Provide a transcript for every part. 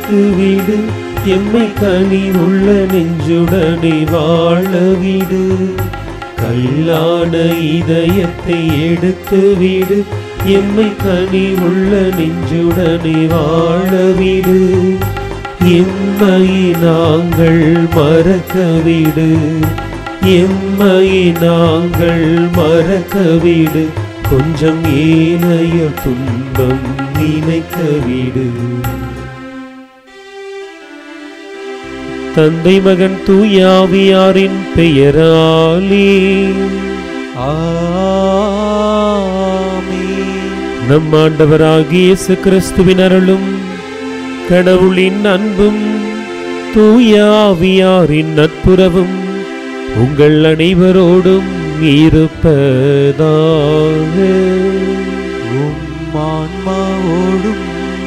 இறக்குவிடு எம்மை கனி உள்ள நெஞ்சுடனே வாழ விடு கல்லான இதயத்தை எடுத்து விடு எம்மை கனி உள்ள நெஞ்சுடனே வாழ விடு எம்மை நாங்கள் மறக்க விடு எம்மை நாங்கள் மறக்க விடு கொஞ்சம் ஏனைய துன்பம் நினைக்க விடு தந்தை மகன் தூயாவியாரின் பெயராலே நம் ஆண்டவராகிய இயேசு கிறிஸ்துவின் அருளும் கடவுளின் அன்பும் தூயாவியாரின் நட்புறவும் உங்கள் அனைவரோடும் இருப்பதாக உம் ஆன்மாவோடும்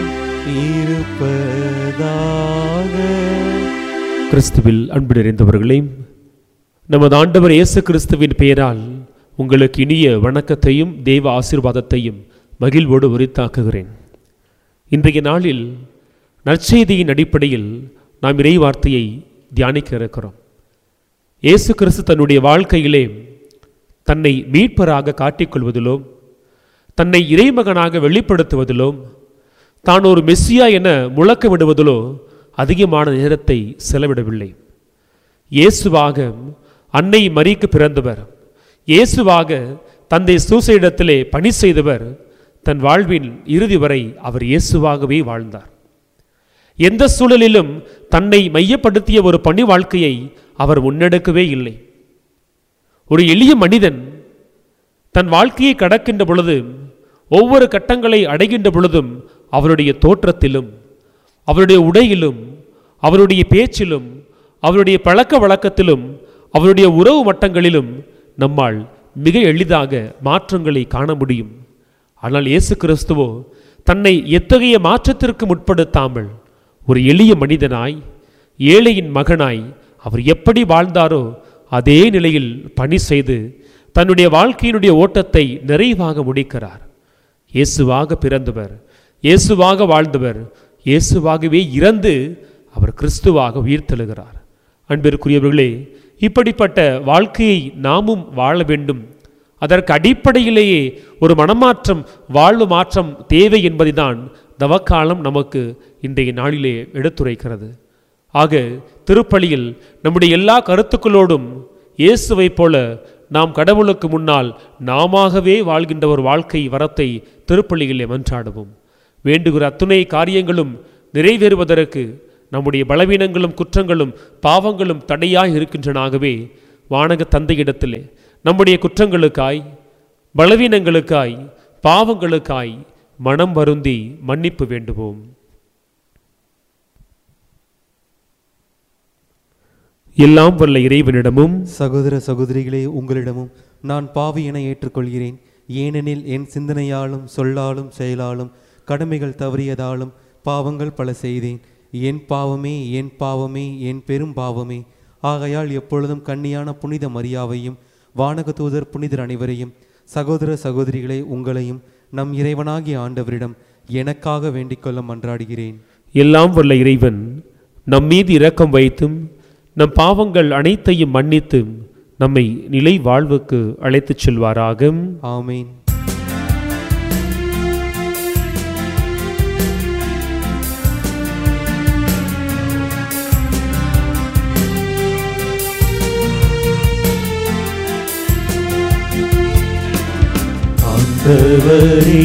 இருப்பதாக கிறிஸ்துவில் அன்பு நிறைந்தவர்களே நமது ஆண்டவர் இயேசு கிறிஸ்துவின் பெயரால் உங்களுக்கு இனிய வணக்கத்தையும் தெய்வ ஆசீர்வாதத்தையும் மகிழ்வோடு உரித்தாக்குகிறேன் இன்றைய நாளில் நற்செய்தியின் அடிப்படையில் நாம் இறை வார்த்தையை தியானிக்க இருக்கிறோம் இயேசு கிறிஸ்து தன்னுடைய வாழ்க்கையிலே தன்னை மீட்பராக காட்டிக்கொள்வதிலோ தன்னை இறைமகனாக வெளிப்படுத்துவதிலோ தான் ஒரு மெஸ்ஸியா என முழக்கமிடுவதிலோ அதிகமான நேரத்தை செலவிடவில்லை இயேசுவாக அன்னை மரிக்கு பிறந்தவர் இயேசுவாக தந்தை சூசையிடத்திலே பணி செய்தவர் தன் வாழ்வின் இறுதி வரை அவர் இயேசுவாகவே வாழ்ந்தார் எந்த சூழலிலும் தன்னை மையப்படுத்திய ஒரு பணி வாழ்க்கையை அவர் முன்னெடுக்கவே இல்லை ஒரு எளிய மனிதன் தன் வாழ்க்கையை கடக்கின்ற பொழுது ஒவ்வொரு கட்டங்களை அடைகின்ற பொழுதும் அவருடைய தோற்றத்திலும் அவருடைய உடையிலும் அவருடைய பேச்சிலும் அவருடைய பழக்க வழக்கத்திலும் அவருடைய உறவு மட்டங்களிலும் நம்மால் மிக எளிதாக மாற்றங்களை காண முடியும் ஆனால் இயேசு கிறிஸ்துவோ தன்னை எத்தகைய மாற்றத்திற்கு முற்படுத்தாமல் ஒரு எளிய மனிதனாய் ஏழையின் மகனாய் அவர் எப்படி வாழ்ந்தாரோ அதே நிலையில் பணி செய்து தன்னுடைய வாழ்க்கையினுடைய ஓட்டத்தை நிறைவாக முடிக்கிறார் இயேசுவாக பிறந்தவர் இயேசுவாக வாழ்ந்தவர் இயேசுவாகவே இறந்து அவர் கிறிஸ்துவாக உயிர்த்தெழுகிறார் அன்பிற்குரியவர்களே இப்படிப்பட்ட வாழ்க்கையை நாமும் வாழ வேண்டும் அதற்கு அடிப்படையிலேயே ஒரு மனமாற்றம் வாழ்வு மாற்றம் தேவை என்பதைதான் தவக்காலம் நமக்கு இன்றைய நாளிலே எடுத்துரைக்கிறது ஆக திருப்பலியில் நம்முடைய எல்லா கருத்துக்களோடும் இயேசுவைப் போல நாம் கடவுளுக்கு முன்னால் நாமாகவே வாழ்கின்ற ஒரு வாழ்க்கை வரத்தை திருப்பலியிலே மன்றாடுவோம் வேண்டுகிற அத்துணை காரியங்களும் நிறைவேறுவதற்கு நம்முடைய பலவீனங்களும் குற்றங்களும் பாவங்களும் தடையாய் இருக்கின்றனாகவே வானக தந்தையிடத்திலே நம்முடைய குற்றங்களுக்காய் பலவீனங்களுக்காய் பாவங்களுக்காய் மனம் வருந்தி மன்னிப்பு வேண்டுவோம் எல்லாம் வல்ல இறைவனிடமும் சகோதர சகோதரிகளே உங்களிடமும் நான் பாவி என ஏற்றுக்கொள்கிறேன் ஏனெனில் என் சிந்தனையாலும் சொல்லாலும் செயலாலும் கடமைகள் தவறியதாலும் பாவங்கள் பல செய்தேன் என் பாவமே என் பாவமே என் பெரும் பாவமே ஆகையால் எப்பொழுதும் கன்னியான புனித மரியாவையும் வானக தூதர் புனிதர் அனைவரையும் சகோதர சகோதரிகளே உங்களையும் நம் இறைவனாகிய ஆண்டவரிடம் எனக்காக வேண்டிக்கொள்ள மன்றாடுகிறேன் எல்லாம் வல்ல இறைவன் நம் மீது இரக்கம் வைத்தும் நம் பாவங்கள் அனைத்தையும் மன்னித்து நம்மை நிலை வாழ்வுக்கு அழைத்துச் செல்வாராக ஆமேன் ஆண்டவரே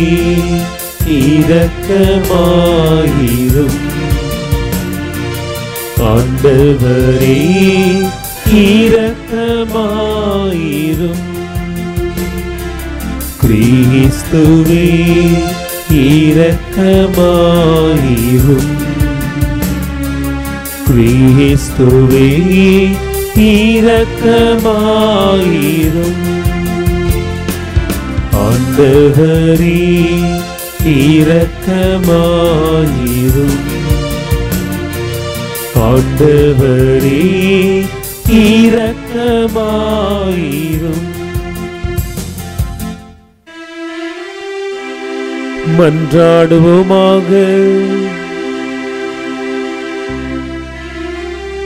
இரக்கமாயிரும் ஆண்டவரே இரக்கமாயிரும் கிறிஸ்துவே இரக்கமாயிரும் கிறிஸ்துவே இரக்கமாயிரும் ஆண்டவரே இரக்கமாயிரும் ஆண்டவரே இரக்கமாயிரும் மன்றாடுவோமாக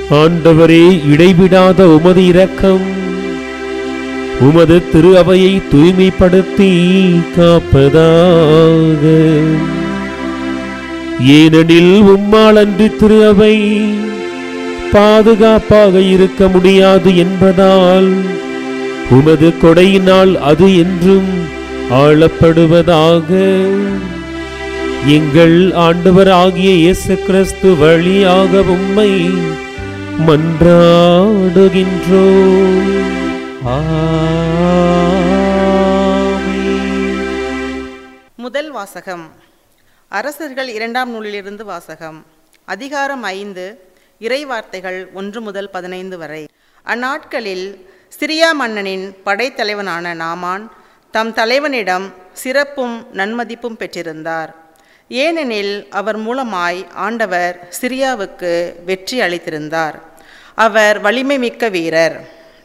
ஆண்டவரே இடைவிடாத உமது இரக்கம் உமது திரு அவையை தூய்மைப்படுத்தி காப்பதாக ஏனெனில் உம்மால் அன்றி திரு அவை பாதுகாப்பாக இருக்க முடியாது என்பதால் உமது கொடையினால் அது என்றும் ஆளப்படுவதாக எங்கள் ஆண்டவர் ஆகிய இயேசு கிறிஸ்து வழியாக உம்மை மன்றாடுகின்றோம் முதல் வாசகம் அரசர்கள் இரண்டாம் நூலிலிருந்து வாசகம் அதிகாரம் ஐந்து இறைவார்த்தைகள் ஒன்று முதல் பதினைந்து வரை அந்நாட்களில் சிரியா மன்னனின் படைத்தலைவனான நாமான் தம் தலைவனிடம் சிறப்பும் நன்மதிப்பும் பெற்றிருந்தார் ஏனெனில் அவர் மூலமாய் ஆண்டவர் சிரியாவுக்கு வெற்றி அளித்திருந்தார் அவர் வலிமை மிக்க வீரர்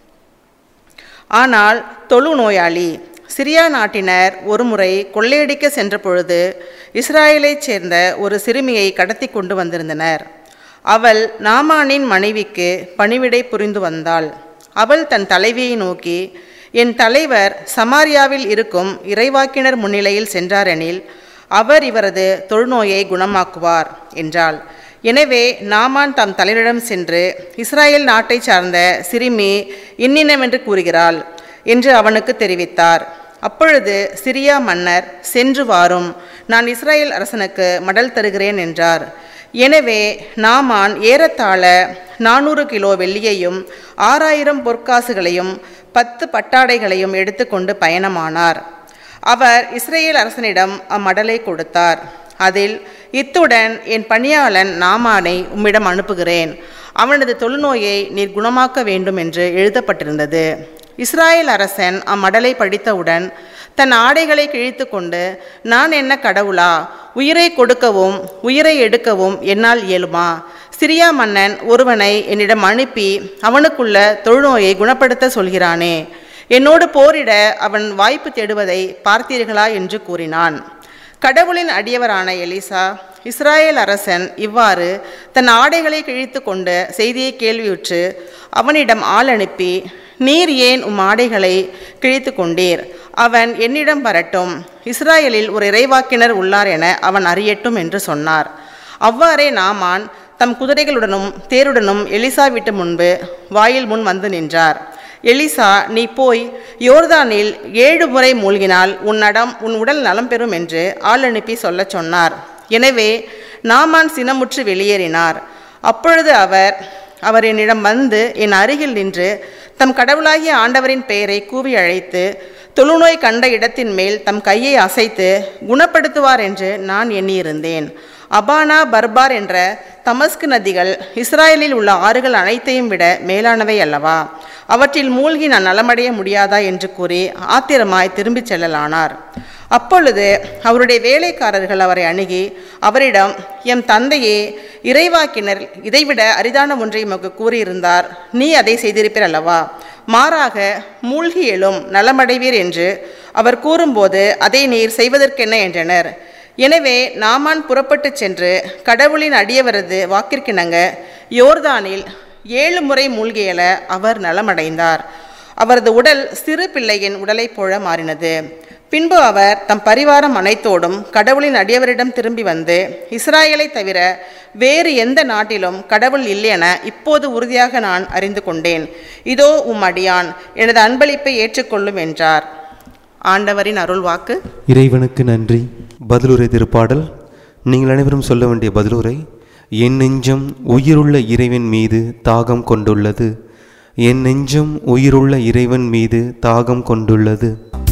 ஆனால் தொழு நோயாளி சிரியா நாட்டினர் ஒருமுறை கொள்ளையடிக்க சென்ற பொழுது இஸ்ராயலைச் சேர்ந்த ஒரு சிறுமியை கடத்தி கொண்டு வந்திருந்தனர் அவள் நாமானின் மனைவிக்கு பணிவிடை புரிந்து வந்தாள் அவள் தன் தலைவியை நோக்கி என் தலைவர் சமாரியாவில் இருக்கும் இறைவாக்கினர் முன்னிலையில் சென்றாரெனில் அவர் இவரது தொழுநோயை குணமாக்குவார் என்றாள் எனவே நாமான் தம் தலைவரிடம் சென்று இஸ்ராயேல் நாட்டைச் சார்ந்த சிறுமி இன்னினவென்று கூறுகிறாள் என்று அவனுக்கு தெரிவித்தார் அப்பொழுது சிரியா மன்னர் சென்று வாரும் நான் இஸ்ராயேல் அரசனுக்கு மடல் தருகிறேன் என்றார் எனவே நாமான் ஏறத்தாழ நானூறு கிலோ வெள்ளியையும் ஆறாயிரம் பொற்காசுகளையும் பத்து பட்டாடைகளையும் எடுத்துக்கொண்டு பயணமானார் அவர் இஸ்ரேல் அரசனிடம் அம்மடலை கொடுத்தார் அதில் இத்துடன் என் பணியாளன் நாமானை உம்மிடம் அனுப்புகிறேன் அவனது தொழுநோயை நீர் குணமாக்க வேண்டும் என்று எழுதப்பட்டிருந்தது இஸ்ராயேல் அரசன் அம்மடலை படித்தவுடன் தன் ஆடைகளை கிழித்து கொண்டு நான் என்ன கடவுளா உயிரை கொடுக்கவும் உயிரை எடுக்கவும் என்னால் இயலுமா சிரியா மன்னன் ஒருவனை என்னிடம் அனுப்பி அவனுக்குள்ள தொழுநோயை குணப்படுத்த சொல்கிறானே என்னோடு போரிட அவன் வாய்ப்பு தேடுவதை பார்த்தீர்களா என்று கூறினான் கடவுளின் அடியவரான எலிசா இஸ்ராயேல் அரசன் இவ்வாறு தன் ஆடைகளை கிழித்து கொண்ட செய்தியை கேள்வியுற்று அவனிடம் ஆள் அனுப்பி நீர் ஏன் உம் ஆடைகளை கிழித்து கொண்டீர் அவன் என்னிடம் வரட்டும் இஸ்ராயேலில் ஒரு இறைவாக்கினர் உள்ளார் என அவன் அறியட்டும் என்று சொன்னார் அவ்வாறே நாமான் தம் குதிரைகளுடனும் தேருடனும் எலிசா வீட்டு முன்பு வாயில் முன் வந்து நின்றார் எலிசா நீ போய் யோர்தானில் ஏழு முறை மூழ்கினால் உன் நடம் உன் உடல் நலம் பெறும் என்று ஆள் அனுப்பி சொல்லச் சொன்னார் எனவே நாமான் சினமுற்று வெளியேறினார் அப்பொழுது அவர் அவர் என்னிடம் வந்து என் அருகில் நின்று தம் கடவுளாகிய ஆண்டவரின் பெயரை கூவி அழைத்து தொழுநோய் கண்ட இடத்தின் மேல் தம் கையை அசைத்து குணப்படுத்துவார் என்று நான் எண்ணியிருந்தேன் அபானா பர்பார் என்ற தமஸ்கு நதிகள் இஸ்ராயலில் உள்ள ஆறுகள் அனைத்தையும் விட மேலானவை அல்லவா அவற்றில் மூழ்கி நான் நலமடைய முடியாதா என்று கூறி ஆத்திரமாய் திரும்பிச் செல்லலானார் அப்பொழுது அவருடைய வேலைக்காரர்கள் அவரை அணுகி அவரிடம் எம் தந்தையே இறைவாக்கினர் இதைவிட அரிதான ஒன்றை உமக்கு கூறியிருந்தார் நீ அதை செய்திருப்பீர் அல்லவா மாறாக மூழ்கி எழும் நலமடைவீர் என்று அவர் கூறும்போது அதை நீர் செய்வதற்கென்ன என்றனர் எனவே நாமான் புறப்பட்டுச் சென்று கடவுளின் அடியவரது வாக்கிற்கிணங்க யோர்தானில் ஏழு முறை மூழ்கியல அவர் நலமடைந்தார் அவரது உடல் சிறு பிள்ளையின் உடலைப் போல மாறினது பின்பு அவர் தம் பரிவாரம் அனைத்தோடும் கடவுளின் அடியவரிடம் திரும்பி வந்து இஸ்ராயலை தவிர வேறு எந்த நாட்டிலும் கடவுள் இல்லை என இப்போது உறுதியாக நான் அறிந்து கொண்டேன் இதோ உம் அடியான் எனது அன்பளிப்பை ஏற்றுக்கொள்ளும் என்றார் ஆண்டவரின் அருள்வாக்கு இறைவனுக்கு நன்றி பதிலுரை திருப்பாடல் நீங்கள் அனைவரும் சொல்ல வேண்டிய பதிலுரை என் நெஞ்சம் உயிருள்ள இறைவன் மீது தாகம் கொண்டுள்ளது என் நெஞ்சம் உயிருள்ள இறைவன் மீது தாகம் கொண்டுள்ளது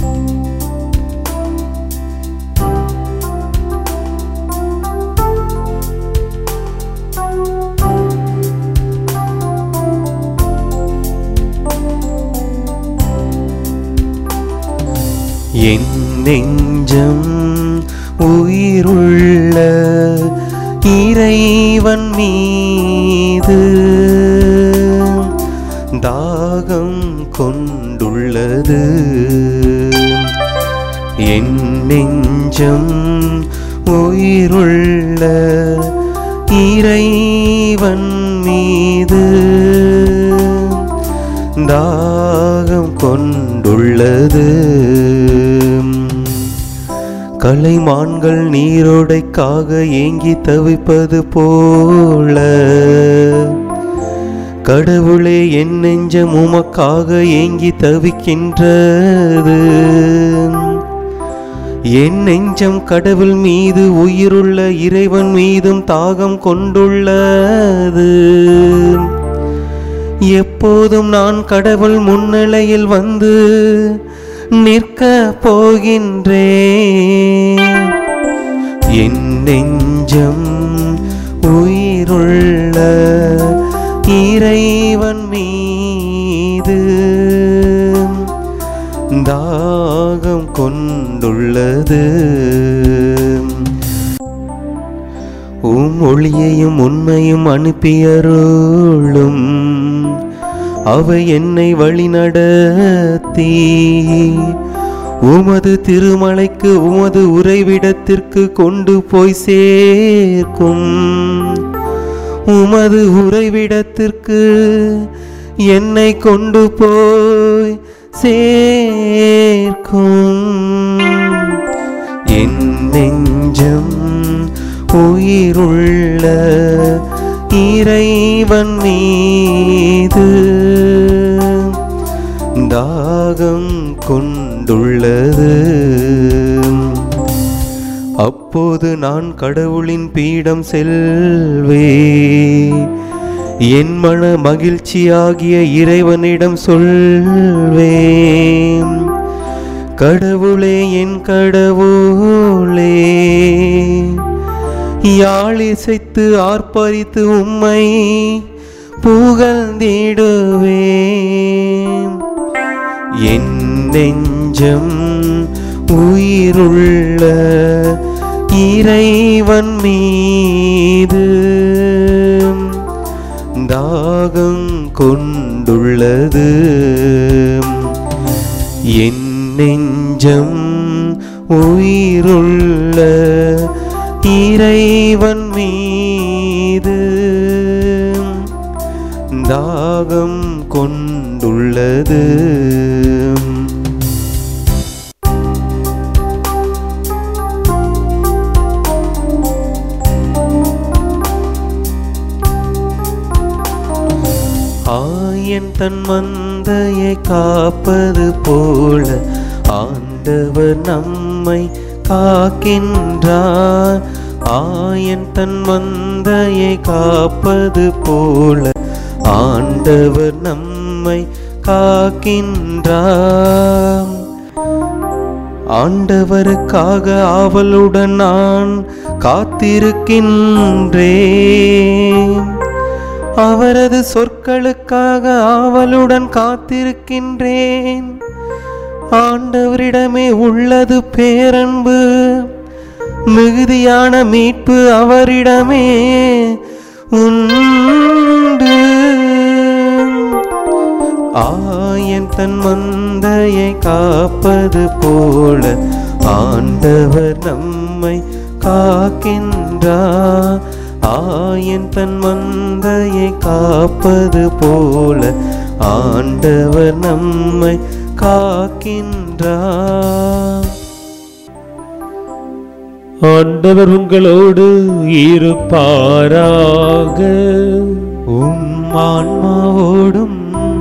என் நெஞ்சம் உயிருள்ள இறைவன் மீது தாகம் கொண்டுள்ளது என் நெஞ்சம் உயிருள்ள இறைவன் மீது தாகம் கொண்டுள்ளது கலைமான்கள் நீரோடைக்காக ஏங்கி தவிப்பது போல கடவுளே என் நெஞ்சம் உமக்காக ஏங்கி தவிக்கின்றது என் நெஞ்சம் கடவுள் மீது உயிருள்ள இறைவன் மீதும் தாகம் கொண்டுள்ளது எப்போதும் நான் கடவுள் முன்னிலையில் வந்து நிற்க போகின்றேன் என் நெஞ்சம் உயிருள்ள இறைவன் மீது தாகம் கொண்டுள்ளது உம் ஒளியையும் உண்மையும் அனுப்பியருளும் அவை என்னை வழிநடத்தி உமது திருமலைக்கு உமது உறைவிடத்திற்கு கொண்டு போய் சேர்க்கும் உமது உறைவிடத்திற்கு என்னை கொண்டு போய் சேர்க்கும் என் நெஞ்சம் உயிருள்ள இறைவன் மீது தாகம் கொண்டுள்ளது அப்போது நான் கடவுளின் பீடம் செல்வே என் மன மகிழ்ச்சியாகிய இறைவனிடம் சொல்வேன் கடவுளே என் கடவுளே யாழிசைத்து ஆர்ப்பரித்து உம்மை புகழ்ந்திடுவேன் என் நெஞ்சம் உயிருள்ள இறைவன் மீது தாகம் கொண்டுள்ளது என் நெஞ்சம் உயிருள்ள இறைவன் மீது தாகம் கொண்டுள்ளது ஆயன் தன் மந்தையை காப்பது போல ஆண்டவர் நம்மை காக்கின்றார் ஆயன் தன் மந்தையை காப்பது போல ஆண்டவர் நம்மை காக்கின்றார் ஆண்டவருக்காக ஆவலுடன் நான் காத்திருக்கின்றேன் அவரது சொற்களுக்காக ஆவலுடன் காத்திருக்கின்றேன் ஆண்டவரிடமே உள்ளது பேரன்பு மிகுதியான மீட்பு அவரிடமே உண்டு ஆயன் தன் மந்தையை காப்பது போல ஆண்டவர் நம்மை காக்கின்றார் ஆயன் தன் மந்தையை காப்பது போல ஆண்டவர் நம்மை காக்கின்றார் ஆண்டவர் உங்களோடு இருப்பாராக உம் ஆன்மாவோடும்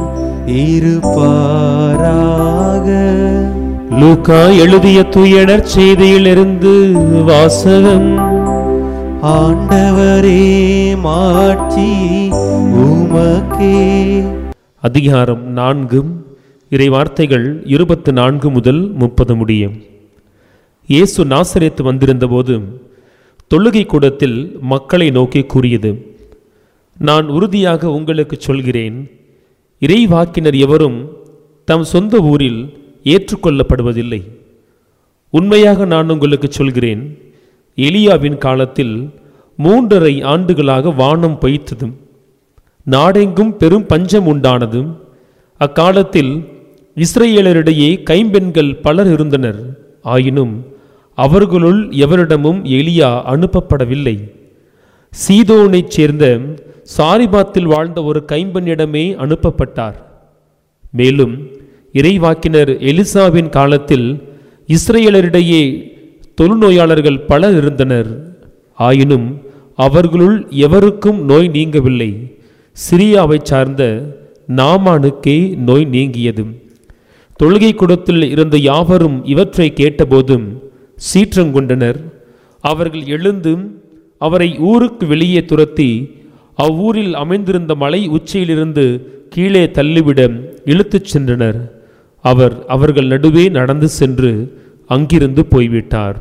இருப்பாராக லூக்கா எழுதிய தூயனர் செய்தியிலிருந்து வாசகம் ஆண்டவரே மாட்சி உமக்கே அதிகாரம் நான்கும் இறை வார்த்தைகள் இருபத்து நான்கு முதல் முப்பது முடியும் இயேசு நாசரேத்து வந்திருந்தபோது தொழுகை கூடத்தில் மக்களை நோக்கி கூறியது நான் உறுதியாக உங்களுக்கு சொல்கிறேன் இறைவாக்கினர் எவரும் தம் சொந்த ஊரில் ஏற்றுக்கொள்ளப்படுவதில்லை உண்மையாக நான் உங்களுக்கு சொல்கிறேன் எலியாவின் காலத்தில் மூன்றரை ஆண்டுகளாக வானம் பொய்த்ததும் நாடெங்கும் பெரும் பஞ்சம் உண்டானதும் அக்காலத்தில் இஸ்ரேலரிடையே கைம்பெண்கள் பலர் இருந்தனர் ஆயினும் அவர்களுள் எவரிடமும் எலியா அனுப்பப்படவில்லை சீதோனைச் சேர்ந்த சாரிபாத்தில் வாழ்ந்த ஒரு கைம்பெண்ணிடமே அனுப்பப்பட்டார் மேலும் இறைவாக்கினர் எலிசாவின் காலத்தில் இஸ்ரேலரிடையே தொழுநோயாளர்கள் பலர் இருந்தனர் ஆயினும் அவர்களுள் எவருக்கும் நோய் நீங்கவில்லை சிரியாவைச் சார்ந்த நாமானுக்கே நோய் நீங்கியது தொழுகை கூடத்தில் இருந்த யாவரும் இவற்றை கேட்டபோதும் சீற்றங்கொண்டனர் அவர்கள் எழுந்து அவரை ஊருக்கு வெளியே துரத்தி அவ்வூரில் அமைந்திருந்த மலை உச்சியிலிருந்து கீழே தள்ளிவிட இழுத்துச் சென்றனர் அவர் அவர்கள் நடுவே நடந்து சென்று அங்கிருந்து போய்விட்டார்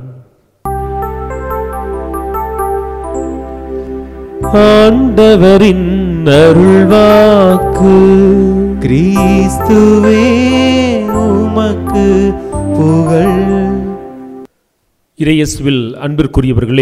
ஆண்டவரின் அருள்வாக்கு கிறிஸ்துவே உமக்கு புகழ் இறையேசுவில் அன்பிற்குரியவர்களே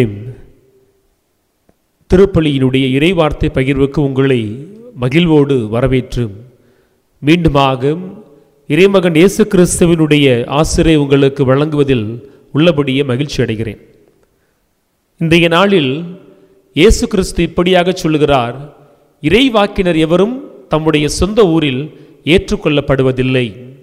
திருப்பலியினுடைய இறைவார்த்தை பகிர்வுக்கு உங்களை மகிழ்வோடு வரவேற்று மீண்டுமாக இறைமகன் இயேசு கிறிஸ்துவினுடைய ஆசிரியை உங்களுக்கு வழங்குவதில் உள்ளபடியே மகிழ்ச்சி அடைகிறேன் இன்றைய நாளில் இயேசு கிறிஸ்து இப்படியாக சொல்லுகிறார் இறைவாக்கினர் எவரும் தம்முடைய சொந்த ஊரில் ஏற்றுக்கொள்ளப்படுவதில்லை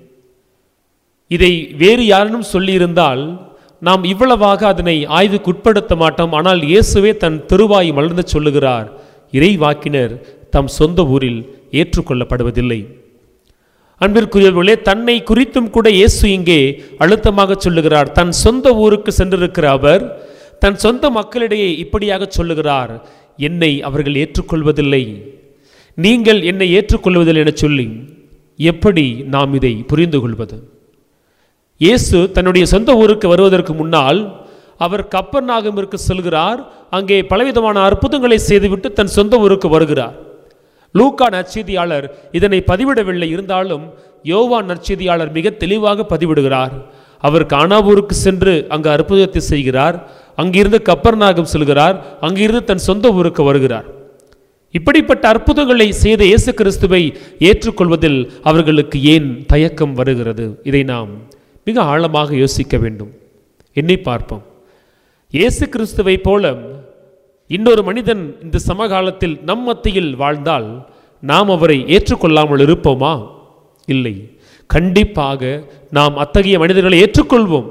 இதை வேறு யாரும் சொல்லியிருந்தால் நாம் இவ்வளவாக அதனை ஆய்வுக்குட்படுத்த மாட்டோம் ஆனால் இயேசுவே தன் திருவாய் மலர்ந்து சொல்லுகிறார் இறைவாக்கினர் தம் சொந்த ஊரில் ஏற்றுக்கொள்ளப்படுவதில்லை அன்பிற்குரியவர்களே தன்னை குறித்தும் கூட இயேசு இங்கே அழுத்தமாக சொல்லுகிறார் தன் சொந்த ஊருக்கு சென்றிருக்கிற அவர் தன் சொந்த மக்களிடையே இப்படியாக சொல்லுகிறார் என்னை அவர்கள் ஏற்றுக்கொள்வதில்லை நீங்கள் என்னை ஏற்றுக்கொள்வதில்லை என சொல்லி எப்படி நாம் இதை புரிந்து கொள்வது இயேசு தன்னுடைய சொந்த ஊருக்கு வருவதற்கு முன்னால் அவர் கப்பர் நாகமிற்கு செல்கிறார் அங்கே பலவிதமான அற்புதங்களை செய்துவிட்டு தன் சொந்த ஊருக்கு வருகிறார் லூக்கா நற்செய்தியாளர் இதனை பதிவிடவில்லை இருந்தாலும் யோவான் நற்செய்தியாளர் மிக தெளிவாக பதிவிடுகிறார் அவர் கானாவூருக்கு சென்று அங்கு அற்புதத்தை செய்கிறார் அங்கிருந்து கப்பர்நாகம் செல்கிறார் அங்கிருந்து தன் சொந்த ஊருக்கு வருகிறார் இப்படிப்பட்ட அற்புதங்களை செய்த இயேசு கிறிஸ்துவை ஏற்றுக்கொள்வதில் அவர்களுக்கு ஏன் தயக்கம் வருகிறது இதை நாம் மிக ஆழமாக யோசிக்க வேண்டும் எண்ணி பார்ப்போம் இயேசு கிறிஸ்துவை போல இன்னொரு மனிதன் இந்த சமகாலத்தில் நம் மத்தியில் வாழ்ந்தால் நாம் அவரை ஏற்றுக்கொள்ளாமல் இருப்போமா இல்லை கண்டிப்பாக நாம் அத்தகைய மனிதர்களை ஏற்றுக்கொள்வோம்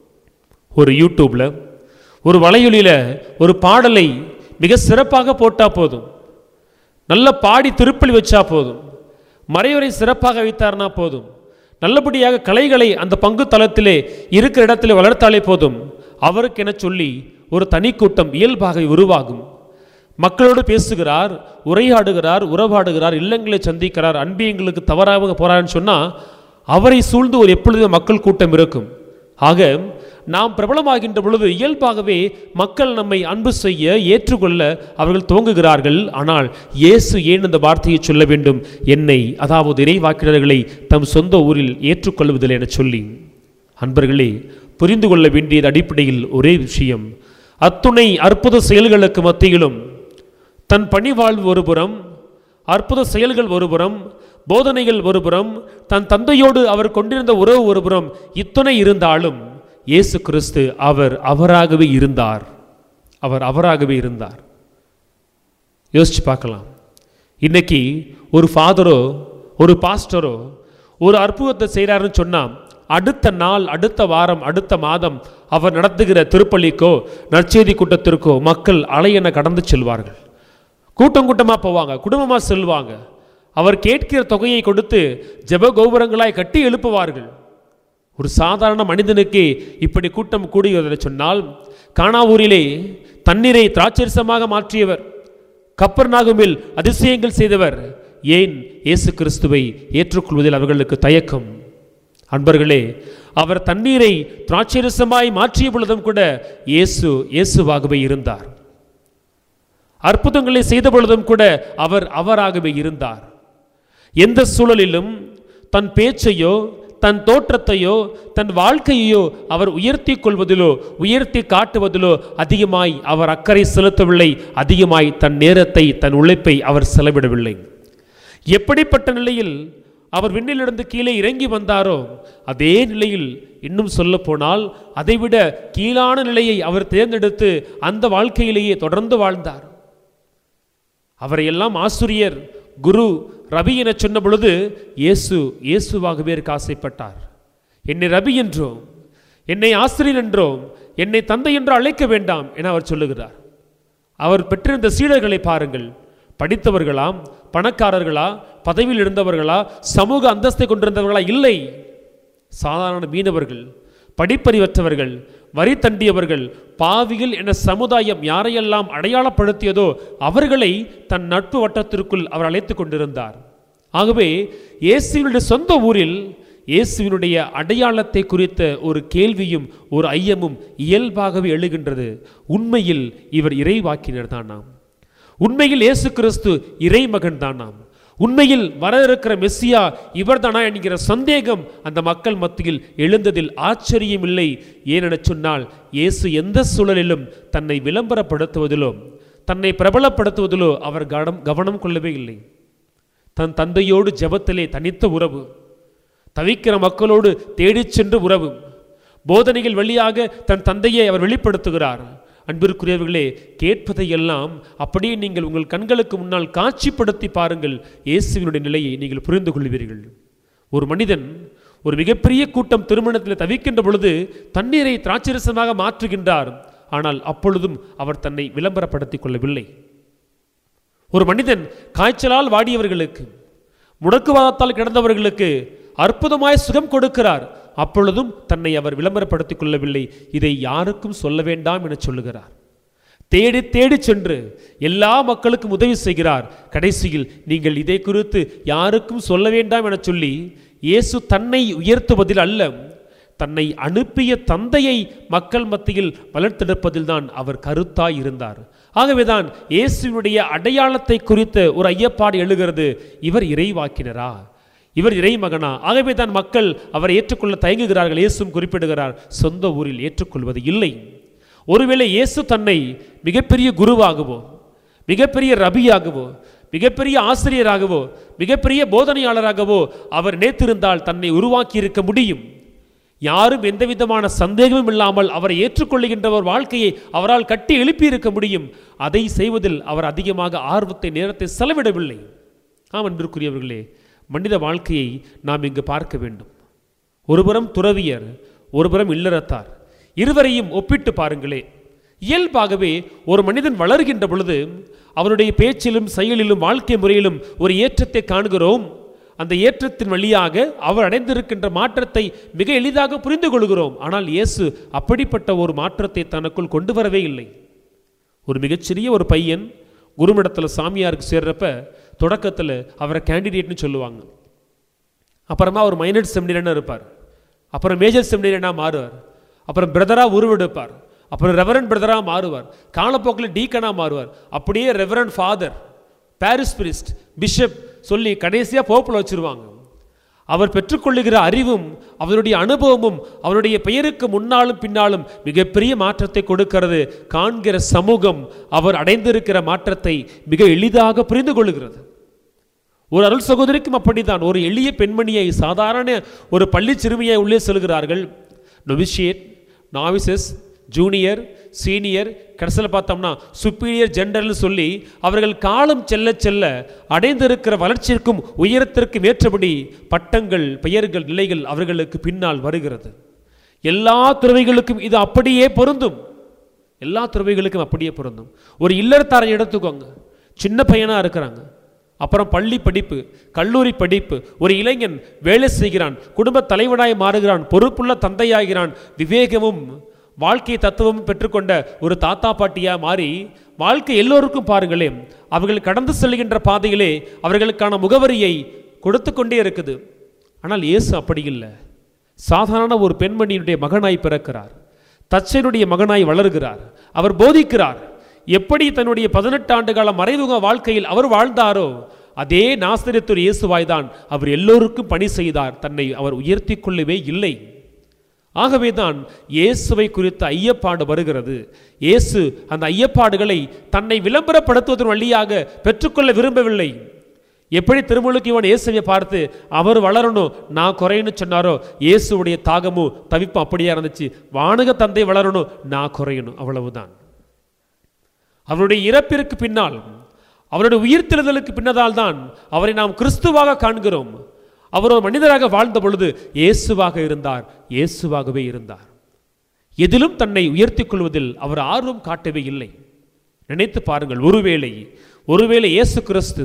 ஒரு யூடியூப்ல ஒரு வலையொலியில் ஒரு பாடலை மிக சிறப்பாக போட்டால் போதும் நல்ல பாடி திருப்பலி வச்சா போதும் மறைவரை சிறப்பாக வைத்தார்னா போதும் நல்லபடியாக கலைகளை அந்த பங்கு தளத்திலே இருக்கிற இடத்திலே வளர்த்தாலே போதும் அவருக்கென சொல்லி ஒரு தனி கூட்டம் இயல்பாக உருவாகும் மக்களோடு பேசுகிறார் உரையாடுகிறார் உறவாடுகிறார் இல்லங்களை சந்திக்கிறார் அன்பு எங்களுக்கு தவறாக போறான்னு சொன்னால் அவரை சூழ்ந்து ஒரு எப்பொழுதும் மக்கள் கூட்டம் இருக்கும் ஆக நாம் பிரபலமாகின்ற பொழுது இயல்பாகவே மக்கள் நம்மை அன்பு செய்ய ஏற்றுக்கொள்ள அவர்கள் துவங்குகிறார்கள் ஆனால் இயேசு ஏன் அந்த வார்த்தையை சொல்ல வேண்டும் என்னை அதாவது இறைவாக்கினர்களை தம் சொந்த ஊரில் ஏற்றுக்கொள்வதில்லை என சொல்லி அன்பர்களே புரிந்து கொள்ள வேண்டியது அடிப்படையில் ஒரே விஷயம் அத்துணை அற்புத செயல்களுக்கு மத்தியிலும் தன் பணிவாழ்வு ஒருபுறம் அற்புத செயல்கள் ஒருபுறம் போதனைகள் ஒருபுறம் தன் தந்தையோடு அவர் கொண்டிருந்த உறவு ஒருபுறம் இத்துணை இருந்தாலும் இயேசு கிறிஸ்து அவர் அவராகவே இருந்தார் அவர் அவராகவே இருந்தார் யோசிச்சு பார்க்கலாம் இன்னைக்கு ஒரு ஃபாதரோ ஒரு பாஸ்டரோ ஒரு அற்புதத்தை செய்கிறாருன்னு சொன்னால் அடுத்த நாள் அடுத்த வாரம் அடுத்த மாதம் அவர் நடத்துகிற திருப்பள்ளிக்கோ நற்செய்தி கூட்டத்திற்கோ மக்கள் அலையென கடந்து செல்வார்கள் கூட்டம் கூட்டமாக போவாங்க குடும்பமாக செல்வாங்க அவர் கேட்கிற தொகையை கொடுத்து ஜெப கோபுரங்களாய் கட்டி எழுப்புவார்கள் ஒரு சாதாரண மனிதனுக்கு இப்படி கூட்டம் கூடுகிறது சொன்னால் கானாவூரிலே தண்ணீரை திராட்சரசமாக மாற்றியவர் கப்பர் நாகுமில் அதிசயங்கள் செய்தவர் ஏன் இயேசு கிறிஸ்துவை ஏற்றுக்கொள்வதில் அவர்களுக்கு தயக்கம் அன்பர்களே அவர் தண்ணீரை திராட்சரசமாய் மாற்றிய பொழுதும் கூட இயேசு இயேசுவாகவே இருந்தார் அற்புதங்களை செய்த பொழுதும் கூட அவர் அவராகவே இருந்தார் எந்த சூழலிலும் தன் பேச்சையோ தன் தோற்றத்தையோ தன் வாழ்க்கையையோ அவர் உயர்த்தி கொள்வதிலோ உயர்த்தி காட்டுவதிலோ அதிகமாய் அவர் அக்கறை செலுத்தவில்லை அதிகமாய் தன் நேரத்தை தன் உழைப்பை அவர் செலவிடவில்லை எப்படிப்பட்ட நிலையில் அவர் விண்ணிலிருந்து கீழே இறங்கி வந்தாரோ அதே நிலையில் இன்னும் சொல்ல போனால் அதைவிட கீழான நிலையை அவர் தேர்ந்தெடுத்து அந்த வாழ்க்கையிலேயே தொடர்ந்து வாழ்ந்தார் அவரை எல்லாம் ஆசிரியர் குரு ரவி என சொன்ன பொழுது இயேசு இயேசுவாகவே இருக்க ஆசைப்பட்டார் என்னை ரவி என்றோம் என்னை ஆசிரியர் என்றோம் என்னை தந்தை என்று அழைக்க வேண்டாம் என அவர் சொல்லுகிறார் அவர் பெற்றிருந்த சீடர்களை பாருங்கள் படித்தவர்களா பணக்காரர்களா பதவியில் இருந்தவர்களா சமூக அந்தஸ்தை கொண்டிருந்தவர்களா இல்லை சாதாரண மீனவர்கள் படிப்பறிவற்றவர்கள் வரி தண்டியவர்கள் பாவிகள் என சமுதாயம் யாரையெல்லாம் அடையாளப்படுத்தியதோ அவர்களை தன் நட்பு வட்டத்திற்குள் அவர் அழைத்துக் கொண்டிருந்தார் ஆகவே இயேசுவினுடைய சொந்த ஊரில் இயேசுவினுடைய அடையாளத்தை குறித்த ஒரு கேள்வியும் ஒரு ஐயமும் இயல்பாகவே எழுகின்றது உண்மையில் இவர் இறைவாக்கினர் தானாம் உண்மையில் இயேசு கிறிஸ்து இறைமகன் தானாம் உண்மையில் வர இருக்கிற மெஸ்ஸியா இவர்தானா என்கிற சந்தேகம் அந்த மக்கள் மத்தியில் எழுந்ததில் ஆச்சரியம் இல்லை ஏனென சொன்னால் இயேசு எந்த சூழலிலும் தன்னை விளம்பரப்படுத்துவதிலோ தன்னை பிரபலப்படுத்துவதிலோ அவர் கவனம் கவனம் கொள்ளவே இல்லை தன் தந்தையோடு ஜெபத்திலே தனித்த உறவு தவிக்கிற மக்களோடு தேடிச் சென்று உறவு போதனைகள் வழியாக தன் தந்தையை அவர் வெளிப்படுத்துகிறார் அன்பிற்குரியவர்களே கேட்பதையெல்லாம் அப்படியே நீங்கள் உங்கள் கண்களுக்கு முன்னால் காட்சிப்படுத்தி பாருங்கள் இயேசுவினுடைய நிலையை நீங்கள் புரிந்து கொள்வீர்கள் ஒரு மனிதன் ஒரு மிகப்பெரிய கூட்டம் திருமணத்தில் தவிக்கின்ற பொழுது தண்ணீரை திராட்சரசமாக மாற்றுகின்றார் ஆனால் அப்பொழுதும் அவர் தன்னை விளம்பரப்படுத்திக் கொள்ளவில்லை ஒரு மனிதன் காய்ச்சலால் வாடியவர்களுக்கு முடக்குவாதத்தால் கிடந்தவர்களுக்கு அற்புதமாய் சுகம் கொடுக்கிறார் அப்பொழுதும் தன்னை அவர் விளம்பரப்படுத்திக் கொள்ளவில்லை இதை யாருக்கும் சொல்ல வேண்டாம் என சொல்லுகிறார் தேடி தேடி சென்று எல்லா மக்களுக்கும் உதவி செய்கிறார் கடைசியில் நீங்கள் இதை குறித்து யாருக்கும் சொல்ல வேண்டாம் என சொல்லி இயேசு தன்னை உயர்த்துவதில் அல்ல தன்னை அனுப்பிய தந்தையை மக்கள் மத்தியில் வளர்த்தெடுப்பதில் தான் அவர் கருத்தாய் இருந்தார் ஆகவேதான் இயேசுவினுடைய அடையாளத்தை குறித்த ஒரு ஐயப்பாடு எழுகிறது இவர் இறைவாக்கினரா இவர் இறைமகனா ஆகவே தான் மக்கள் அவரை ஏற்றுக்கொள்ள தயங்குகிறார்கள் இயேசும் குறிப்பிடுகிறார் சொந்த ஊரில் ஏற்றுக்கொள்வது இல்லை ஒருவேளை இயேசு தன்னை மிகப்பெரிய குருவாகவோ மிகப்பெரிய ரபியாகவோ மிகப்பெரிய ஆசிரியராகவோ மிகப்பெரிய போதனையாளராகவோ அவர் நினைத்திருந்தால் தன்னை உருவாக்கி இருக்க முடியும் யாரும் எந்த விதமான சந்தேகமும் இல்லாமல் அவரை ஏற்றுக்கொள்ளுகின்ற ஒரு வாழ்க்கையை அவரால் கட்டி எழுப்பி இருக்க முடியும் அதை செய்வதில் அவர் அதிகமாக ஆர்வத்தை நேரத்தை செலவிடவில்லை ஆம் அன்பிற்குரியவர்களே மனித வாழ்க்கையை நாம் இங்கு பார்க்க வேண்டும் ஒருபுறம் துறவியர் ஒருபுறம் இல்லறத்தார் இருவரையும் ஒப்பிட்டு பாருங்களே இயல்பாகவே ஒரு மனிதன் வளர்கின்ற பொழுது அவனுடைய பேச்சிலும் செயலிலும் வாழ்க்கை முறையிலும் ஒரு ஏற்றத்தை காண்கிறோம் அந்த ஏற்றத்தின் வழியாக அவர் அடைந்திருக்கின்ற மாற்றத்தை மிக எளிதாக புரிந்து கொள்கிறோம் ஆனால் இயேசு அப்படிப்பட்ட ஒரு மாற்றத்தை தனக்குள் கொண்டு வரவே இல்லை ஒரு மிகச்சிறிய ஒரு பையன் குருமிடத்தில் சாமியாருக்கு சேர்றப்ப தொடக்கத்தில் அவரை கேண்டிடேட்னு சொல்லுவாங்க அப்புறமா அவர் மைனர் செமினரினா இருப்பார் அப்புறம் மேஜர் செமினரினா மாறுவார் அப்புறம் பிரதராக உருவெடுப்பார் அப்புறம் ரெவரன் பிரதராக மாறுவார் காலப்போக்கில் டீக்கனாக மாறுவார் அப்படியே reverend father parish priest bishop சொல்லி கடைசியாக போப்பில் வச்சிருவாங்க அவர் பெற்றுக்கொள்ளுகிற அறிவும் அவருடைய அனுபவமும் அவருடைய பெயருக்கு முன்னாலும் பின்னாலும் மிகப்பெரிய மாற்றத்தை கொடுக்கிறது காண்கிற சமூகம் அவர் அடைந்திருக்கிற மாற்றத்தை மிக எளிதாக புரிந்து கொள்கிறது ஒரு அருள் சகோதரிக்கும் அப்படித்தான் ஒரு எளிய பெண்மணியை சாதாரண ஒரு பள்ளி சிறுமியை உள்ளே செல்கிறார்கள் நொவிஷியேட் நாவிசஸ் ஜூனியர் சீனியர் கடைசியில் பார்த்தோம்னா சுப்பீரியர் ஜெண்டர்னு சொல்லி அவர்கள் காலம் செல்ல செல்ல அடைந்திருக்கிற வளர்ச்சிக்கும் உயரத்திற்கும் ஏற்றபடி பட்டங்கள் பெயர்கள் நிலைகள் அவர்களுக்கு பின்னால் வருகிறது எல்லா துறவைகளுக்கும் இது அப்படியே பொருந்தும் எல்லா துறவைகளுக்கும் அப்படியே பொருந்தும் ஒரு இல்லறத்தாரை எடுத்துக்கோங்க சின்ன பையனாக இருக்கிறாங்க அப்புறம் பள்ளி படிப்பு கல்லூரி படிப்பு ஒரு இளைஞன் வேலை செய்கிறான் குடும்ப தலைவனாய் மாறுகிறான் பொறுப்புள்ள தந்தையாகிறான் விவேகமும் வாழ்க்கை தத்துவமும் பெற்றுக்கொண்ட ஒரு தாத்தா பாட்டியா மாறி வாழ்க்கை எல்லோருக்கும் பாருங்களேன் அவர்கள் கடந்து செல்கின்ற பாதையிலே அவர்களுக்கான முகவரியை கொடுத்து கொண்டே இருக்குது ஆனால் இயேசு அப்படி இல்லை சாதாரண ஒரு பெண்மணியினுடைய மகனாய் பிறக்கிறார் தச்சனுடைய மகனாய் வளர்கிறார் அவர் போதிக்கிறார் எப்படி தன்னுடைய பதினெட்டு ஆண்டு கால மறைமுக வாழ்க்கையில் அவர் வாழ்ந்தாரோ அதே நாசிரியத்தூர் இயேசுவாய் தான் அவர் எல்லோருக்கும் பணி செய்தார் தன்னை அவர் உயர்த்தி கொள்ளவே இல்லை ஆகவே தான் இயேசுவை குறித்த ஐயப்பாடு வருகிறது இயேசு அந்த ஐயப்பாடுகளை தன்னை விளம்பரப்படுத்துவதன் வழியாக பெற்றுக்கொள்ள விரும்பவில்லை எப்படி திருமுழுக்கு இவன் இயேசுவை பார்த்து அவர் வளரணும் நான் குறையன்னு சொன்னாரோ இயேசுவுடைய தாகமும் தவிப்பும் அப்படியே இருந்துச்சு வானக தந்தை வளரணும் நான் குறையணும் அவ்வளவுதான் அவருடைய இறப்பிற்கு பின்னால் அவருடைய உயிர்த்தெழுதலுக்கு பின்னதால் தான் அவரை நாம் கிறிஸ்துவாக காண்கிறோம் அவர் ஒரு மனிதராக வாழ்ந்த பொழுது இயேசுவாக இருந்தார் இயேசுவாகவே இருந்தார் எதிலும் தன்னை உயர்த்திக் கொள்வதில் அவர் ஆர்வம் காட்டவே இல்லை நினைத்து பாருங்கள் ஒருவேளை ஒருவேளை இயேசு கிறிஸ்து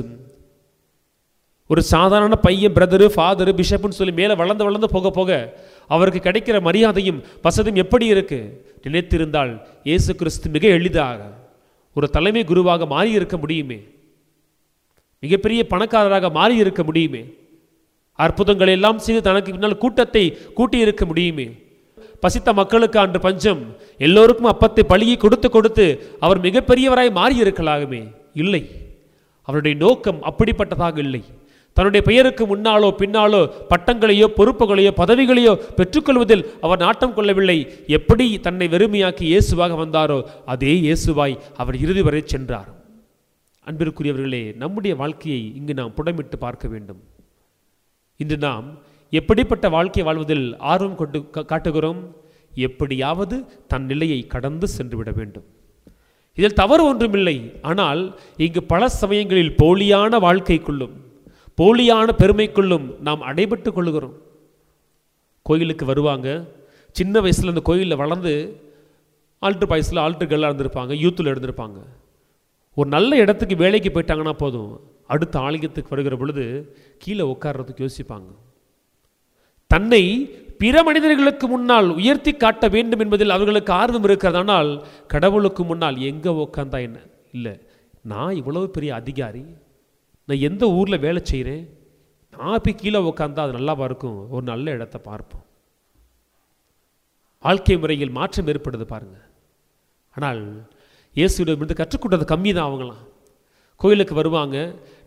ஒரு சாதாரண பையன் பிரதரு ஃபாதரு பிஷப்னு சொல்லி மேலே வளர்ந்து வளர்ந்து போக போக அவருக்கு கிடைக்கிற மரியாதையும் வசதியும் எப்படி இருக்கு நினைத்திருந்தால் இயேசு கிறிஸ்து மிக எளிதாக ஒரு தலைமை குருவாக மாறி இருக்க முடியுமே மிகப்பெரிய பணக்காரராக மாறி இருக்க முடியுமே அற்புதங்களை எல்லாம் செய்து தனக்கு பின்னால் கூட்டத்தை கூட்டி இருக்க முடியுமே பசித்த மக்களுக்கு அன்று பஞ்சம் எல்லோருக்கும் அப்பத்தை பழியை கொடுத்து கொடுத்து அவர் மிகப்பெரியவராய் மாறி இருக்கலாகுமே இல்லை அவருடைய நோக்கம் அப்படிப்பட்டதாக இல்லை தன்னுடைய பெயருக்கு முன்னாலோ பின்னாலோ பட்டங்களையோ பொறுப்புகளையோ பதவிகளையோ பெற்றுக்கொள்வதில் அவர் நாட்டம் கொள்ளவில்லை எப்படி தன்னை வெறுமையாக்கி இயேசுவாக வந்தாரோ அதே இயேசுவாய் அவர் இறுதி வரை சென்றார் அன்பிற்குரியவர்களே நம்முடைய வாழ்க்கையை இங்கு நாம் புடமிட்டு பார்க்க வேண்டும் இன்று நாம் எப்படிப்பட்ட வாழ்க்கை வாழ்வதில் ஆர்வம் கொண்டு கா- காட்டுகிறோம் எப்படியாவது தன் நிலையை கடந்து சென்று விட வேண்டும் இதில் தவறு ஒன்றுமில்லை ஆனால் இங்கு பல சமயங்களில் போலியான வாழ்க்கைக்குள்ளும் போலியான பெருமைக்குள்ளும் நாம் அடைபட்டு கொள்ளுகிறோம் கோயிலுக்கு வருவாங்க சின்ன வயசில் அந்த கோயிலில் வளர்ந்து ஆல்ட்ரு பாய்ஸில் ஆல்ட்ரு கேர்ளாக இருந்திருப்பாங்க யூத்தில் இருந்திருப்பாங்க ஒரு நல்ல இடத்துக்கு வேலைக்கு போயிட்டாங்கன்னா போதும் அடுத்த ஆலயத்துக்கு வருகிற பொழுது கீழே உட்கார்றதுக்கு யோசிப்பாங்க தன்னை பிற மனிதர்களுக்கு முன்னால் உயர்த்தி காட்ட வேண்டும் என்பதில் அவர்களுக்கு ஆர்வம் இருக்கிறதானால் கடவுளுக்கு முன்னால் எங்கே உட்காந்தா என்ன இல்லை நான் இவ்வளவு பெரிய அதிகாரி நான் எந்த ஊரில் வேலை செய்கிறேன் நான் போய் கீழே உட்காந்தா அது நல்லாவா இருக்கும் ஒரு நல்ல இடத்த பார்ப்போம் வாழ்க்கை முறையில் மாற்றம் ஏற்படுது பாருங்க ஆனால் இயேசுவிடமிருந்து கற்றுக்கொண்டது கம்மி தான் அவங்களாம் கோயிலுக்கு வருவாங்க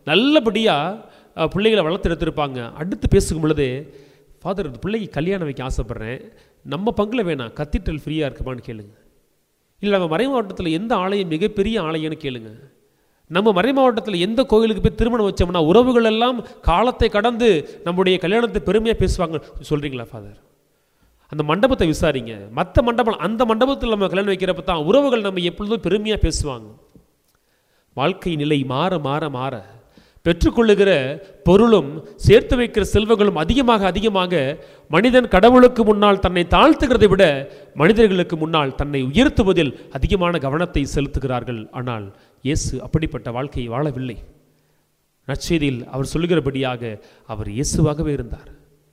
நல்லபடியாக பிள்ளைகளை வளர்த்து எடுத்திருப்பாங்க அடுத்து பேசும் பொழுது ஃபாதர் இந்த பிள்ளைக்கு கல்யாணம் வைக்க ஆசைப்பட்றேன் நம்ம பங்கில் வேணாம் கத்தீட்ரல் ஃப்ரீயாக இருக்குமான்னு கேளுங்க இல்லை நம்ம மறை மாவட்டத்தில் எந்த ஆலயம் மிகப்பெரிய ஆலயம்னு கேளுங்க நம்ம மறை மாவட்டத்தில் எந்த கோயிலுக்கு போய் திருமணம் வச்சோம்னா உறவுகள் எல்லாம் காலத்தை கடந்து நம்முடைய கல்யாணத்தை பெருமையாக பேசுவாங்க சொல்கிறீங்களா ஃபாதர் அந்த மண்டபத்தை விசாரிங்க மற்ற மண்டபம் அந்த மண்டபத்தில் நம்ம கல்யாணம் வைக்கிறப்ப தான் உறவுகள் நம்ம எப்பொழுதும் பெருமையாக பேசுவாங்க வாழ்க்கை நிலை மாற மாற மாற பெற்றுக்கொள்ளுகிற பொருளும் சேர்த்து வைக்கிற செல்வங்களும் அதிகமாக அதிகமாக மனிதன் கடவுளுக்கு முன்னால் தன்னை தாழ்த்துகிறதை விட மனிதர்களுக்கு முன்னால் தன்னை உயர்த்துவதில் அதிகமான கவனத்தை செலுத்துகிறார்கள் ஆனால் இயேசு அப்படிப்பட்ட வாழ்க்கையை வாழவில்லை நற்செய்தியில் அவர் சொல்லுகிறபடியாக அவர் இயேசுவாகவே இருந்தார்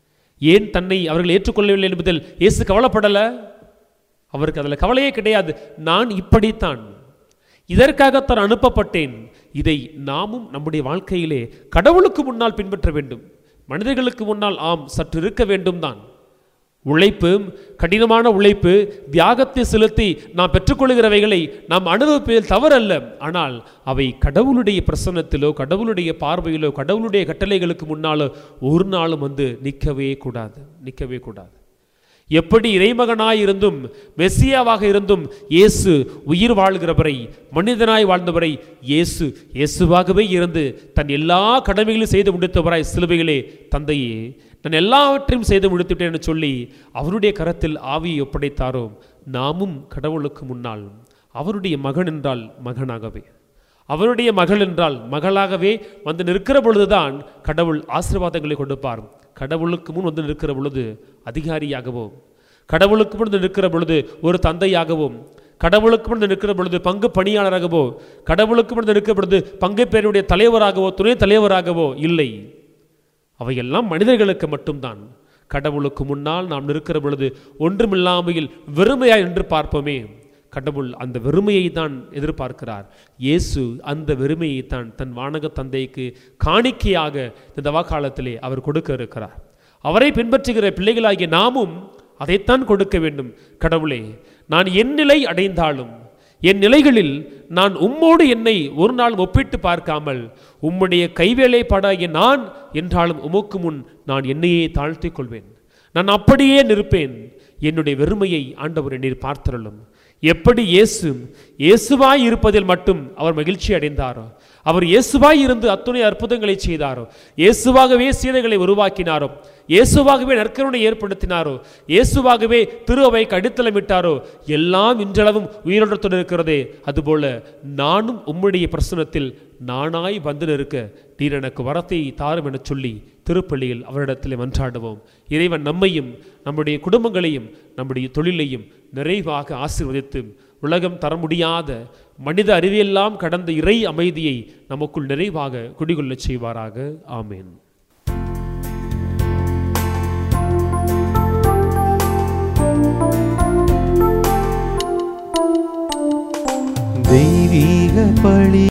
ஏன் தன்னை அவர்கள் ஏற்றுக்கொள்ளவில்லை என்பதில் இயேசு கவலைப்படல அவருக்கு அதில் கவலையே கிடையாது நான் இப்படித்தான் இதற்காகத்தான் அனுப்பப்பட்டேன் இதை நாமும் நம்முடைய வாழ்க்கையிலே கடவுளுக்கு முன்னால் பின்பற்ற வேண்டும் மனிதர்களுக்கு முன்னால் ஆம் சற்று இருக்க வேண்டும் தான் உழைப்பு கடினமான உழைப்பு தியாகத்தை செலுத்தி நாம் பெற்றுக்கொள்கிறவைகளை நாம் அனுபவிப்பதில் தவறல்ல ஆனால் அவை கடவுளுடைய பிரசன்னத்திலோ கடவுளுடைய பார்வையிலோ கடவுளுடைய கட்டளைகளுக்கு முன்னாலோ ஒரு நாளும் வந்து நிற்கவே கூடாது நிற்கவே கூடாது எப்படி இறைமகனாய் இருந்தும் மெஸ்ஸியாவாக இருந்தும் இயேசு உயிர் வாழ்கிறவரை மனிதனாய் வாழ்ந்தவரை இயேசு இயேசுவாகவே இருந்து தன் எல்லா கடமைகளையும் செய்து முடித்தவராய் சிலுவையிலே தந்தையே நான் எல்லாவற்றையும் செய்து முடித்துவிட்டேன் என்று சொல்லி அவருடைய கரத்தில் ஆவியை ஒப்படைத்தாரோ நாமும் கடவுளுக்கு முன்னால் அவருடைய மகன் என்றால் மகனாகவே அவருடைய மகள் என்றால் மகளாகவே வந்து நிற்கிற பொழுதுதான் கடவுள் ஆசீர்வாதங்களை கொடுப்பார் கடவுளுக்கு முன் வந்து நிற்கிற பொழுது அதிகாரியாகவோ கடவுளுக்கு முன் வந்து நிற்கிற பொழுது ஒரு தந்தையாகவும் கடவுளுக்கு முன் நிற்கிற பொழுது பங்கு பணியாளராகவோ கடவுளுக்கு முன் நிற்கிற பொழுது பங்கு பேருடைய தலைவராகவோ துணை தலைவராகவோ இல்லை அவையெல்லாம் மனிதர்களுக்கு மட்டும்தான் கடவுளுக்கு முன்னால் நாம் நிற்கிற பொழுது ஒன்றுமில்லாமையில் வெறுமையாய் நின்று பார்ப்போமே கடவுள் அந்த வெறுமையை தான் எதிர்பார்க்கிறார் இயேசு அந்த வெறுமையை தான் தன் வானக தந்தைக்கு காணிக்கையாக இந்த தவாக்காலத்திலே அவர் கொடுக்க இருக்கிறார் அவரை பின்பற்றுகிற பிள்ளைகளாகிய நாமும் அதைத்தான் கொடுக்க வேண்டும் கடவுளே நான் என் நிலை அடைந்தாலும் என் நிலைகளில் நான் உம்மோடு என்னை ஒரு நாள் ஒப்பிட்டு பார்க்காமல் உம்முடைய கைவேலைப்பாடாகிய நான் என்றாலும் உமக்கு முன் நான் என்னையே தாழ்த்திக் கொள்வேன் நான் அப்படியே நிற்பேன் என்னுடைய வெறுமையை ஆண்டவரை நீர் பார்த்தருளும் எப்படி இயேசு இயேசுவாய் இருப்பதில் மட்டும் அவர் மகிழ்ச்சி அடைந்தாரோ அவர் இயேசுவாய் இருந்து அத்துணை அற்புதங்களை செய்தாரோ இயேசுவாகவே சீதைகளை உருவாக்கினாரோ இயேசுவாகவே நற்கருணை ஏற்படுத்தினாரோ இயேசுவாகவே திரு அவைக்கு அடித்தளமிட்டாரோ எல்லாம் இன்றளவும் உயிரோட்டத்துடன் இருக்கிறதே அதுபோல நானும் உம்முடைய பிரசனத்தில் நானாய் வந்து நிற்க நீர் எனக்கு வரத்தை தாரும் என சொல்லி திருப்பள்ளியில் அவரிடத்தில் மன்றாடுவோம் இறைவன் நம்மையும் நம்முடைய குடும்பங்களையும் நம்முடைய தொழிலையும் நிறைவாக ஆசீர்வதித்து உலகம் தர முடியாத மனித அறிவியெல்லாம் கடந்த இறை அமைதியை நமக்குள் நிறைவாக குடிகொள்ளச் செய்வாராக ஆமேன் தெய்வீக பழி